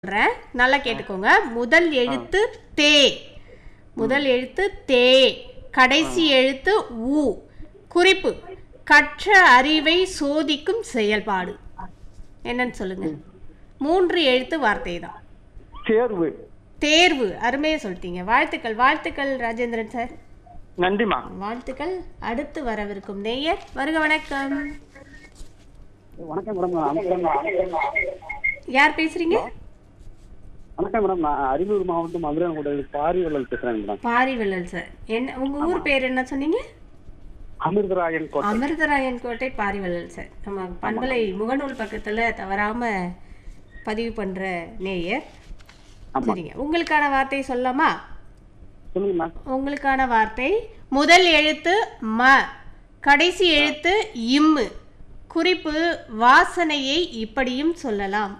சொல்றேன் நல்லா கேட்டுக்கோங்க முதல் எழுத்து தே முதல் எழுத்து தே கடைசி எழுத்து உ குறிப்பு கற்ற அறிவை சோதிக்கும் செயல்பாடு என்னன்னு சொல்லுங்க மூன்று எழுத்து வார்த்தை தான் தேர்வு தேர்வு அருமையா சொல்லிட்டீங்க வாழ்த்துக்கள் வாழ்த்துக்கள் ராஜேந்திரன் சார் நன்றிமா வாழ்த்துக்கள் அடுத்து வரவிருக்கும் நேயர் வருக வணக்கம் வணக்கம் மேடம் யார் பேசுறீங்க வணக்கம் மேடம் நான் அரியலூர் மாவட்டம் மதுரை கூட பாரிவள்ளல் பேசுறேன் மேடம் பாரிவள்ளல் சார் என்ன உங்க ஊர் பேர் என்ன சொன்னீங்க அமிர்தராயன் கோட்டை அமிர்தராயன் கோட்டை பாரிவள்ளல் சார் நம்ம பண்பலை முகநூல் பக்கத்துல தவறாம பதிவு பண்ற நேயர் ஆமா சரிங்க உங்களுக்கான வார்த்தை சொல்லலாமா சொல்லுங்க மேம் உங்களுக்கான வார்த்தை முதல் எழுத்து ம கடைசி எழுத்து இம்மு குறிப்பு வாசனையை இப்படியும் சொல்லலாம்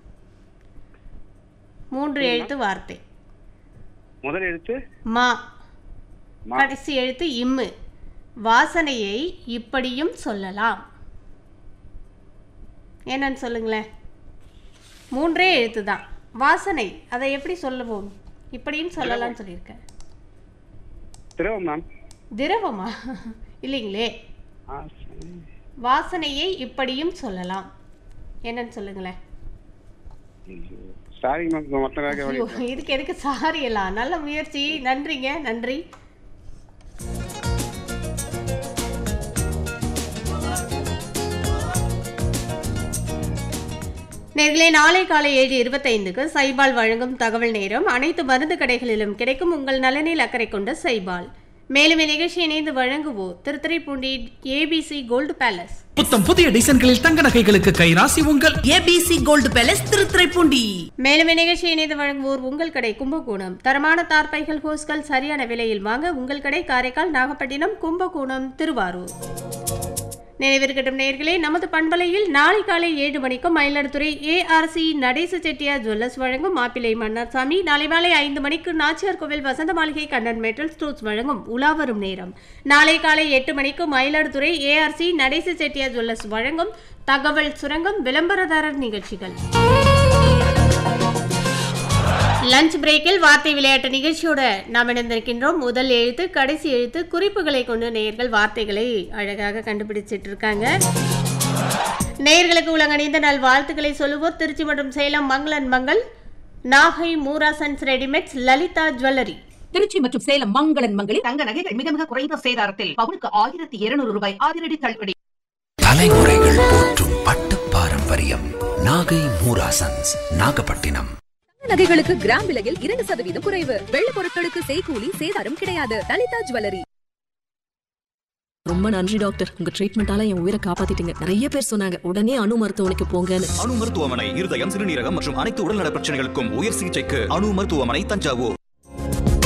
மூன்று எழுத்து வார்த்தை முதல் எழுத்து மா மா. கடைசி எழுத்து இம்மு வாசனையை இப்படியும் சொல்லலாம் என்னன்னு சொல்லுங்களேன் மூன்றே எழுத்து தான் வாசனை அதை எப்படி சொல்லுவோம் இப்படியும் சொல்லலாம்னு சொல்லியிருக்கேன் திரவம் மேம் திரவமா இல்லைங்களே ஆ, சரி. வாசனையை இப்படியும் சொல்லலாம் என்னன்னு சொல்லுங்களேன் ஐயோ. சாரி மேம் மொத்த வேக ஐயோ இதுக்கு எதுக்கு சாரி எல்லாம் நல்ல முயற்சி நன்றிங்க நன்றி நேர்களே நாளை காலை ஏழு இருபத்தைந்துக்கு சைபால் வழங்கும் தகவல் நேரம் அனைத்து மருந்து கடைகளிலும் கிடைக்கும் உங்கள் நலனில் அக்கறை கொண்ட சைபால் மேலும் இந்நிகழ்ச்சி இணைந்து வழங்குவோர் திருத்துறைப்பூண்டி ஏபிசி கோல்டு பேலஸ் புத்தம் புதிய டிசைன்களில் தங்க நகைகளுக்கு கைராசி உங்கள் ஏபிசி கோல்டு பேலஸ் திருத்துறைப்பூண்டி மேலும் இந்நிகழ்ச்சி இணைந்து வழங்குவோர் உங்கள் கடை கும்பகோணம் தரமான தார்பைகள் ஹோஸ்கள் சரியான விலையில் வாங்க உங்கள் கடை காரைக்கால் நாகப்பட்டினம் கும்பகோணம் திருவாரூர் நினைவிருக்கட்டும் நேயர்களே நமது பண்பலையில் நாளை காலை ஏழு மணிக்கு மயிலாடுதுறை ஏஆர்சி நடேச செட்டியார் ஜுவல்லர்ஸ் வழங்கும் மாப்பிள்ளை மன்னார்சாமி நாளை மாலை ஐந்து மணிக்கு நாச்சியார் கோவில் வசந்த மாளிகை கண்ணன் மெட்டல் ஸ்டோர்ஸ் வழங்கும் உலாவரும் நேரம் நாளை காலை எட்டு மணிக்கு மயிலாடுதுறை ஏஆர்சி நடேச செட்டியார் ஜுவல்லர்ஸ் வழங்கும் தகவல் சுரங்கம் விளம்பரதாரர் நிகழ்ச்சிகள் லஞ்ச் பிரேக்கில் வார்த்தை விளையாட்டு நிகழ்ச்சியோட நாம் இணைந்திருக்கின்றோம் முதல் எழுத்து கடைசி எழுத்து குறிப்புகளை கொண்டு நேயர்கள் வார்த்தைகளை அழகாக கண்டுபிடிச்சிட்டு இருக்காங்க நேயர்களுக்கு உலகணிந்த நல் வாழ்த்துக்களை சொல்லுவோர் திருச்சி மற்றும் சேலம் மங்களன் மங்கள் நாகை மூராசன்ஸ் ரெடிமேட்ஸ் லலிதா ஜுவல்லரி திருச்சி மற்றும் சேலம் மங்களன் மங்களில் தங்க நகைகள் மிக மிக குறைந்த சேதாரத்தில் பவுனுக்கு ஆயிரத்தி இருநூறு ரூபாய் அதிரடி தள்ளுபடி தலைமுறைகள் போற்றும் பட்டு பாரம்பரியம் நாகை மூராசன்ஸ் நாகப்பட்டினம் நகைகளுக்கு கிராம் விலையில் இரண்டு சதவீதம் குறைவு வெள்ளி பொருட்களுக்கு செய்கூலி சேதாரம் கிடையாது லலிதா ஜுவல்லரி ரொம்ப நன்றி டாக்டர் உங்க ட்ரீட்மெண்டால என் உயிரை காப்பாத்திட்டீங்க நிறைய பேர் சொன்னாங்க உடனே அணு மருத்துவமனைக்கு போங்கன்னு அணு மருத்துவமனை இருதயம் சிறுநீரகம் மற்றும் அனைத்து உடல்நல பிரச்சனைகளுக்கும் உயர் சிகிச்சைக்கு அணு மருத்துவமனை தஞ்சாவூர்